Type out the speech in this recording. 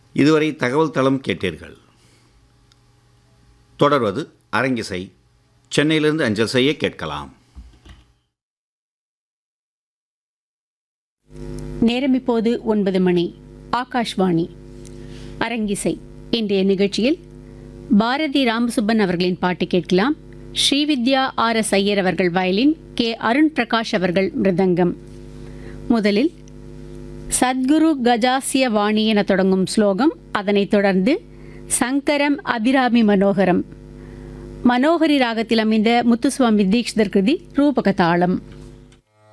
இதுவரை தகவல் தளம் கேட்டீர்கள் தொடர்வது அரங்கிசை சென்னையிலிருந்து அஞ்சல் செய்ய கேட்கலாம் நேரம் இப்போது ஒன்பது மணி ஆகாஷ்வாணி அரங்கிசை இன்றைய நிகழ்ச்சியில் பாரதி ராமசுப்பன் அவர்களின் பாட்டு கேட்கலாம் ஸ்ரீவித்யா ஆர் எஸ் ஐயர் அவர்கள் வயலின் கே அருண் பிரகாஷ் அவர்கள் மிருதங்கம் முதலில் சத்குரு கஜாசிய வாணி என தொடங்கும் ஸ்லோகம் அதனைத் தொடர்ந்து சங்கரம் அபிராமி மனோகரம் மனோகரி ராகத்தில் அமைந்த முத்துசுவாமி தீக்ஷிதர் கிருதி ரூபக தாளம்